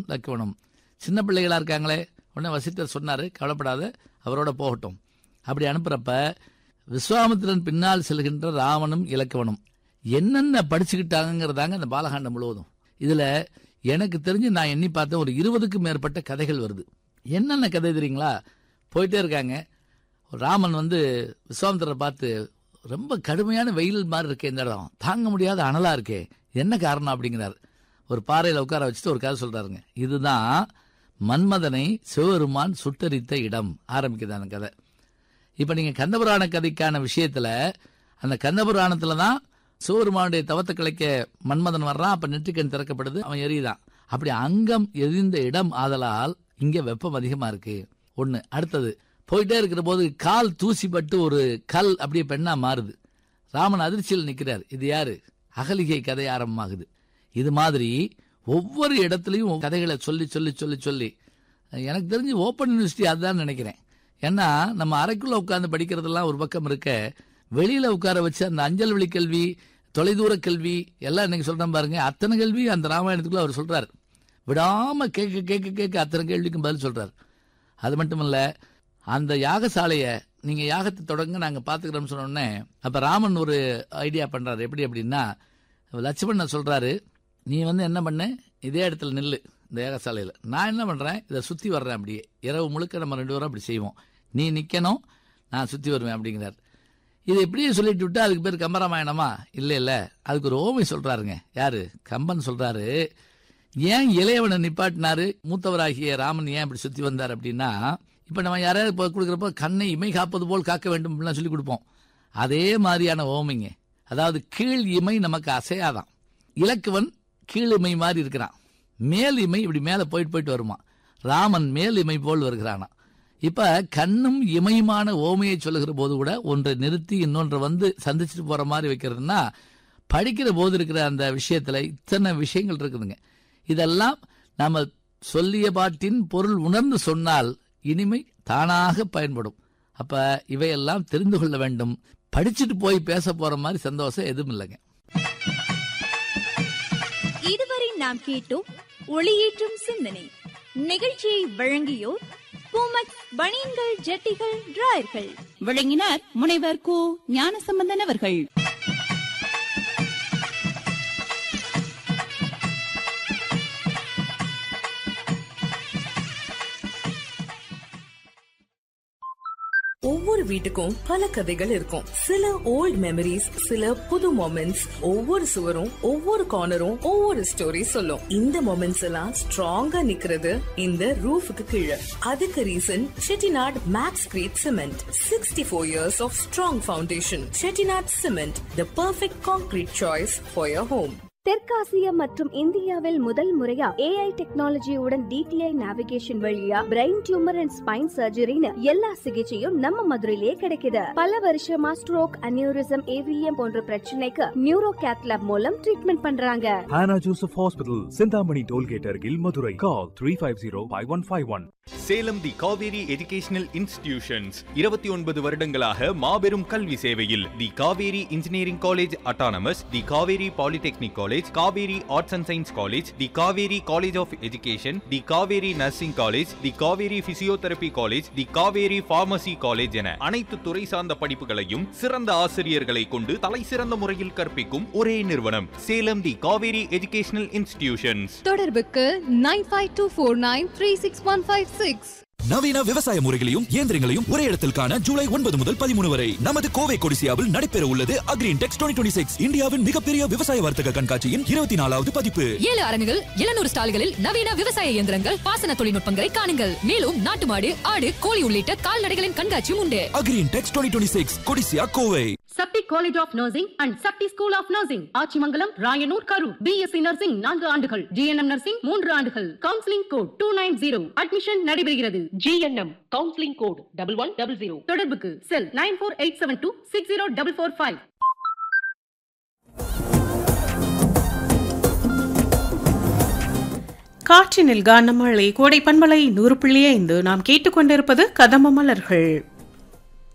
லக்ஷ்மணும் சின்ன பிள்ளைகளா இருக்காங்களே உடனே வசிட்டர் சொன்னாரு கவலைப்படாத அவரோட போகட்டும் அப்படி அனுப்புறப்ப விஸ்வாமித்திரன் பின்னால் செல்கின்ற ராமனும் இலக்கவனும் என்னென்ன படிச்சுக்கிட்டாங்கிறதாங்க அந்த பாலகாண்டம் முழுவதும் இதுல எனக்கு தெரிஞ்சு நான் எண்ணி பார்த்தேன் ஒரு இருபதுக்கும் மேற்பட்ட கதைகள் வருது என்னென்ன கதை தெரியுங்களா போயிட்டே இருக்காங்க ராமன் வந்து விஸ்வாமித்திரரை பார்த்து ரொம்ப கடுமையான வெயில் மாதிரி இருக்கே இந்த இடம் தாங்க முடியாத அனலா இருக்கே என்ன காரணம் அப்படிங்கிறார் ஒரு பாறையில உட்கார வச்சுட்டு ஒரு கதை சொல்றாருங்க இதுதான் மன்மதனை சிவபெருமான் சுட்டரித்த இடம் ஆரம்பிக்குது அந்த கதை இப்ப நீங்க கந்தபுராண கதைக்கான விஷயத்துல அந்த கந்தபுராணத்துல தான் சிவபெருமானுடைய தவத்தை கலைக்க மன்மதன் வர்றான் அப்ப நெற்றிக்கண் திறக்கப்படுது அவன் எரியுதான் அப்படி அங்கம் எரிந்த இடம் ஆதலால் இங்க வெப்பம் அதிகமா இருக்கு ஒண்ணு அடுத்தது போயிட்டே இருக்கிற போது கால் தூசிப்பட்டு ஒரு கல் அப்படியே பெண்ணா மாறுது ராமன் அதிர்ச்சியில் நிக்கிறார் இது யாரு அகலிகை கதை ஆரம்பமாகுது இது மாதிரி ஒவ்வொரு இடத்துலையும் கதைகளை சொல்லி சொல்லி சொல்லி சொல்லி எனக்கு தெரிஞ்சு ஓப்பன் யூனிவர்சிட்டி அதுதான் நினைக்கிறேன் ஏன்னா நம்ம அறைக்குள்ள உட்கார்ந்து படிக்கிறதெல்லாம் ஒரு பக்கம் இருக்க வெளியில உட்கார வச்சு அந்த அஞ்சல் வழி கல்வி தொலைதூர கல்வி எல்லாம் இன்னைக்கு சொல்றேன் பாருங்க அத்தனை கேள்வி அந்த ராமாயணத்துக்குள்ள அவர் சொல்றாரு விடாம கேட்க கேட்க கேட்க அத்தனை கேள்விக்கும் பதில் சொல்றாரு அது மட்டும் இல்ல அந்த யாகசாலையை நீங்க யாகத்தை தொடங்க நாங்க பாத்துக்கிறோம்னு சொன்ன உடனே அப்ப ராமன் ஒரு ஐடியா பண்றாரு எப்படி அப்படின்னா லட்சுமணன் சொல்றாரு நீ வந்து என்ன பண்ண இதே இடத்துல நில்லு இந்த யாகசாலையில் நான் என்ன பண்றேன் இதை சுத்தி வர்றேன் அப்படியே இரவு முழுக்க நம்ம ரெண்டு பேரும் அப்படி செய்வோம் நீ நிக்கணும் நான் சுத்தி வருவேன் அப்படிங்கிறார் இதை இப்படியே சொல்லிட்டு விட்டா அதுக்கு பேர் கம்பராமாயணமா இல்ல இல்ல அதுக்கு ஒரு ஓமை சொல்றாருங்க யாரு கம்பன் சொல்றாரு ஏன் இளையவனை நிப்பாட்டினாரு மூத்தவராகிய ராமன் ஏன் இப்படி சுத்தி வந்தார் அப்படின்னா இப்ப நம்ம யாராவது இப்போ கொடுக்குறப்போ கண்ணை இமை காப்பது போல் காக்க வேண்டும் அப்படிலாம் சொல்லி கொடுப்போம் அதே மாதிரியான ஓமைங்க அதாவது கீழ் இமை நமக்கு அசையாதான் இலக்குவன் கீழ் இமை மாதிரி இருக்கிறான் மேல் இமை இப்படி மேல போயிட்டு போயிட்டு வருமா ராமன் மேல் இமை போல் வருகிறானா இப்ப கண்ணும் இமையுமான ஓமையை சொல்லுகிற போது கூட ஒன்றை நிறுத்தி இன்னொன்றை வந்து சந்திச்சுட்டு போற மாதிரி வைக்கிறதுனா படிக்கிற போது இருக்கிற அந்த விஷயத்துல இத்தனை விஷயங்கள் இருக்குதுங்க இதெல்லாம் நாம சொல்லிய பாட்டின் பொருள் உணர்ந்து சொன்னால் இனிமை தானாக பயன்படும் அப்ப இவையெல்லாம் தெரிந்து கொள்ள வேண்டும் படிச்சுட்டு போய் பேச போற மாதிரி சந்தோஷம் எதுவும் இல்லைங்க இதுவரை நாம் கேட்டோம் ஒளியேற்றும் சிந்தனை நிகழ்ச்சியை வழங்கியோர் பூமக் பனியன்கள் ஜட்டிகள் டிராயர்கள் வழங்கினார் முனைவர் கு ஞானசம்பந்தன் அவர்கள் ஒவ்வொரு வீட்டுக்கும் பல கதைகள் இருக்கும் சில ஓல்ட் மெமரிஸ் சில புது மொமெண்ட்ஸ் ஒவ்வொரு சுவரும் ஒவ்வொரு கார்னரும் ஒவ்வொரு ஸ்டோரி சொல்லும் இந்த மொமெண்ட்ஸ் எல்லாம் ஸ்ட்ராங்கா நிக்கிறது இந்த ரூஃபுக்கு கீழே அதுக்கு reason Chettinad max crete cement sixty four years of strong foundation Chettinad cement the perfect concrete choice for your home தெற்காசியா மற்றும் இந்தியாவில் முதல் முறையா ஏஐ டெக்னாலஜியுடன் டிடிஐ நேவிகேஷன் வழியா பிரெயின் டியூமர் அண்ட் ஸ்பைன் சர்ஜரின்னு எல்லா சிகிச்சையும் நம்ம மதுரையிலே கிடைக்குது பல வருஷமா ஸ்ட்ரோக் அனியூரிசம் ஏவிஎம் போன்ற பிரச்சனைக்கு நியூரோ கேத்லாப் மூலம் ட்ரீட்மெண்ட் பண்றாங்க Hannah Joseph Hospital, Sindhamani Tollgate Argil, Madurai. Call 350-5151. Salem the Kaveri educational institutions இருபத்தி ஒன்பது வருடங்களாக மாபெரும் கல்வி சேவையில் the Kaveri engineering college autonomous the Kaveri polytechnic college Kaveri arts and science college the Kaveri college of education the Kaveri nursing college the Kaveri physiotherapy college the Kaveri pharmacy college என அனைத்து துறை சார்ந்த படிப்புகளையும் சிறந்த ஆசிரியர்களை கொண்டு தலை சிறந்த முறையில் கற்பிக்கும் ஒரே நிறுவனம் Salem the Kaveri educational institutions தொடர்புக்கு nine five two four nine three six one five six நவீன விவசாய முறைகளையும் இயந்திரங்களையும் ஒரே இடத்தில் காண ஜூலை ஒன்பது முதல் பதிமூணு வரை நமது கோவை கொடிசியாவில் நடைபெற உள்ளது அக்ரீன் டெக்ஸ் டுவெண்ட்டி சிக்ஸ் இந்தியாவின் மிகப்பெரிய விவசாய வர்த்தக கண்காட்சியின் இருபத்தி நாலாவது பதிப்பு ஏழு அரங்குகள் எழுநூறு ஸ்டால்களில் நவீன விவசாய இயந்திரங்கள் பாசன தொழில்நுட்பங்களை காணுங்கள் மேலும் நாட்டு மாடு ஆடு கோழி உள்ளிட்ட கால்நடைகளின் கண்காட்சியும் உண்டு agri intex twenty six Codissia Kovai Sakthi college of nursing and Sakthi school of nursing Achimangalam Rayanur Karur B Sc nursing நான்கு ஆண்டுகள் ஜிஎன்எம் நர்சிங் மூன்று ஆண்டுகள் counselling code two nine zero admission நடைபெறுகிறது GNM counselling code double one double zero தொடர்புக்கு cell nine four eight seven two six zero double four five காற்றினில் கானமழை கோடை பண்பலை நூறு புள்ளி ஐந்து நாம் கேட்டுக்கொண்டிருப்பது கதம்ப மலர்கள்